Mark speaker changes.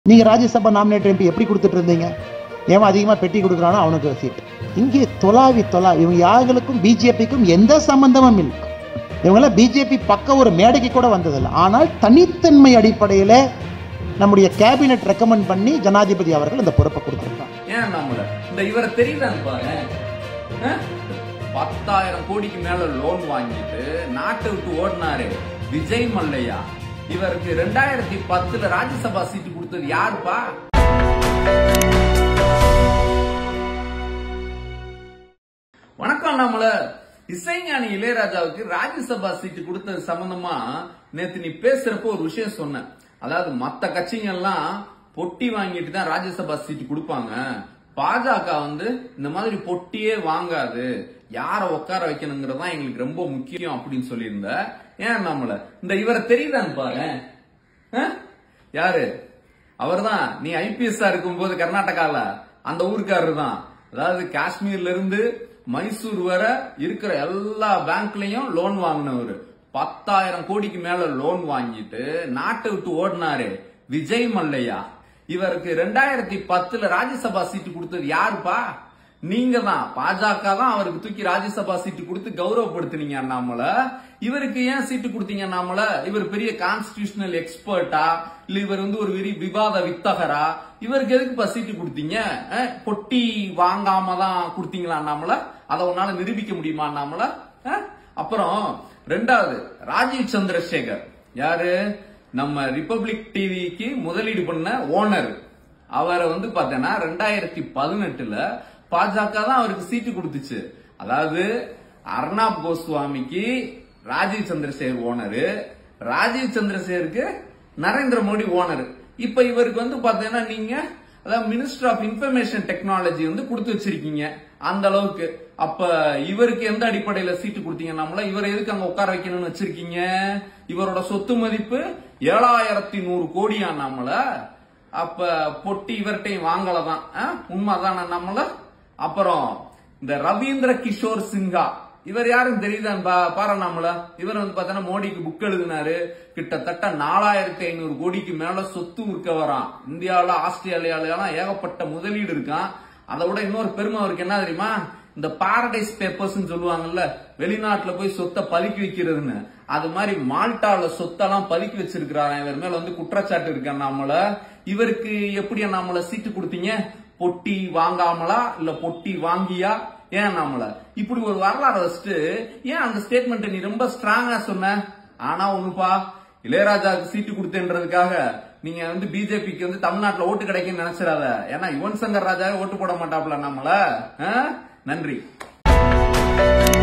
Speaker 1: நீங்க Rajya Sabha nominate MP எப்படி கொடுத்துட்டு இருந்தீங்க ஏன் அதிகமா பெட்டி கொடுக்குறானோ அவனுக்கு சீட் இங்கே தொலாவி தொலா இவங்க யாருக்கும் பிஜேபிக்கும் எந்த சம்பந்தமும் இல்லை இவங்களாம் பிஜேபி பக்கம் ஒரு மேடைக்கு கூட வந்ததில்லை ஆனால் தனித்தன்மை அடிப்படையில் நம்முடைய கேபினெட் ரெக்கமெண்ட் பண்ணி ஜனாதிபதி அவர்கள் இந்த பொறுப்பை கொடுத்துருக்காங்க
Speaker 2: ஏன் நம்மள இந்த இவரை தெரியுதான்னு பாரு ஆ? பத்தாயிரம் கோடிக்கு மேல லோன் வாங்கிட்டு நாட்டை விட்டு ஓடினாரு விஜய் மல்லையா இவருக்கு ரெண்டாயிரத்தி பத்துல ராஜ்யசபா சீட்டு கொடுத்தது யாருப்பா வணக்கம் நம்மள இசைஞானி இளையராஜாவுக்கு ராஜ்யசபா சீட்டு கொடுத்தது சம்பந்தமா நேத்து நீ பேசுறப்போ ஒரு விஷயம் சொன்ன அதாவது மத்த கட்சிங்க எல்லாம் பொட்டி வாங்கிட்டு தான் ராஜ்யசபா சீட்டு கொடுப்பாங்க பாஜக வந்து இந்த மாதிரி பொட்டியே வாங்காது யார உட்கார வைக்கணுங்கிறது தான் எங்களுக்கு ரொம்ப முக்கியம் அப்படின்னு சொல்லியிருந்த ஏன் நம்மள இந்த இவரை தெரியுதான்னு பாரு ஆ? யாரு அவர்தான் நீ ஐபிஎஸ் இருக்கும்போது கர்நாடகால அந்த ஊருக்காரர் தான் அதாவது காஷ்மீர்ல இருந்து மைசூர் வர இருக்கிற எல்லா பேங்க்லயும் லோன் வாங்கினவர் பத்தாயிரம் கோடிக்கு மேல லோன் வாங்கிட்டு நாட்டை விட்டு ஓடினாரு விஜய் மல்லையா இவருக்கு ரெண்டாயிரத்தி பத்துல ராஜ்யசபா சீட்டு கொடுத்தது யாருப்பா நீங்க தான் பாஜக தான் அவருக்கு தூக்கி ராஜ்யசபா சீட்டு கொடுத்து கௌரவப்படுத்தினீங்க அண்ணாமல இவருக்கு ஏன் சீட்டு கொடுத்தீங்க அண்ணாமல இவர் பெரிய கான்ஸ்டிடியூஷனல் எக்ஸ்பர்ட்டா இல்ல இவர் வந்து ஒரு வெறி விவாத வித்தகரா இவருக்கு எதுக்குப்பா சீட்டு கொடுத்தீங்க அஹ், பொட்டி வாங்காம தான் கொடுத்தீங்களா அண்ணாமல அதை உன்னால நிரூபிக்க முடியுமா அண்ணாமல அஹ்? அப்புறம் ரெண்டாவது ராஜீவ் சந்திரசேகர் யாரு நம்ம ரிப்பப்ளிக் டிவிக்கு முதலீடு பண்ண ஓனர் அவரை வந்து பார்த்தேன்னா ரெண்டாயிரத்தி பதினெட்டுல பாஜக தான் அவருக்கு சீட்டு கொடுத்துச்சு அதாவது அர்ணாப் கோஸ்வாமிக்கு ராஜீவ் சந்திரசேகர் ஓனரு ராஜீவ் சந்திரசேகருக்கு நரேந்திர மோடி ஓனர் இப்ப இவருக்கு வந்து பாத்தீங்கன்னா நீங்க அதாவது மினிஸ்டர் ஆஃப் இன்ஃபர்மேஷன் டெக்னாலஜி வந்து கொடுத்து வச்சிருக்கீங்க அந்த அளவுக்கு அப்ப இவருக்கு எந்த அடிப்படையில சீட்டு கொடுத்தீங்க நம்மள இவரை எதுக்கு அங்க உட்கார வைக்கணும்னு வச்சிருக்கீங்க இவரோட சொத்து மதிப்பு ஏழாயிரத்தி நூறு கோடியா நம்மள அப்ப பொட்டி இவர்கிட்டையும் வாங்கலதான் ஆ? உண்மைதானா நம்மள அப்புறம் இந்த ரவீந்திர கிஷோர் சின்ஹா இவர் யாரும் தெரியுதான் பாரு நம்மள இவர் வந்து பார்த்தோன்னா மோடிக்கு புக் எழுதினாரு கிட்டத்தட்ட நாலாயிரத்தி ஐநூறு கோடிக்கு மேல சொத்து விற்க வரான் இந்தியாவில ஆஸ்திரேலியால எல்லாம் ஏகப்பட்ட முதலீடு இருக்கான் அதை விட இன்னொரு பெருமை அவருக்கு என்ன தெரியுமா இந்த பாரடைஸ் பேப்பர்ஸ் சொல்லுவாங்கல்ல வெளிநாட்டுல போய் சொத்தை பதுக்கி வைக்கிறதுன்னு அது மாதிரி மால்டால சொத்தெல்லாம் பதுக்கி வச்சிருக்கிறாரு இவர் மேல வந்து குற்றச்சாட்டு இருக்க நம்மள இவருக்கு எப்படி நம்மள சீட்டு கொடுத்தீங்க பொட்டி வாங்காமலா இல்ல பொட்டி வாங்கியா ஏன் நம்மள இப்படி ஒரு வரலாறு வச்சுட்டு ஏன் அந்த ஸ்டேட்மெண்ட் நீ ரொம்ப ஸ்ட்ராங்கா சொன்ன ஆனா ஒண்ணுப்பா இளையராஜாவுக்கு சீட்டு கொடுத்தேன்றதுக்காக நீங்க வந்து பிஜேபிக்கு வந்து தமிழ்நாட்டுல ஓட்டு கிடைக்கும்னு நினைச்சிடாத ஏன்னா யுவன் சங்கர் ராஜாவே ஓட்டு போட மாட்டாப்ல நம்மள ஆ? நன்றி